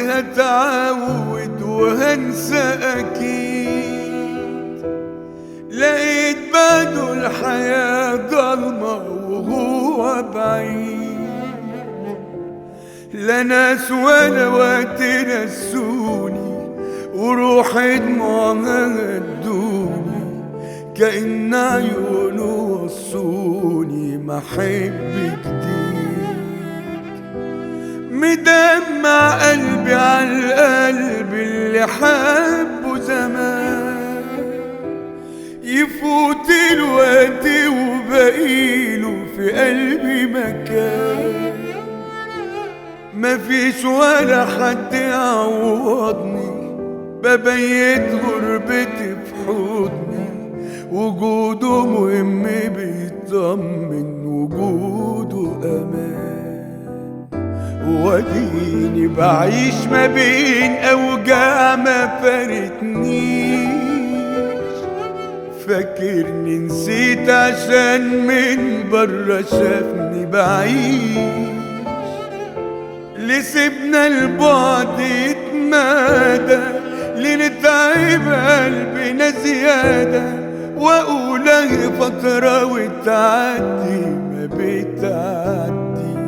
هتعود وهنسى أكيد لقيت بعده الحياة ضلمة وهو بعيد لا ناس ولا وقت نسوني وروحي دموعها هدوني كأن عيونه وصوني ما أحب جديد مدمع قلبي على القلب اللي حبه زمان يفوت الوقت وبقيله في قلبي مكان مفيش ولا حد يعوضني ببيت غربتي في حضني وجوده مهم بيطمن وجوده امان واديني بعيش ما بين اوجاع ما فارتنيش فاكرني نسيت عشان من بره شافني بعيش لسيبنا البعد يتمادى لنتعب قلبنا زيادة وأقول أهي فترة وتعدي ما بتعدي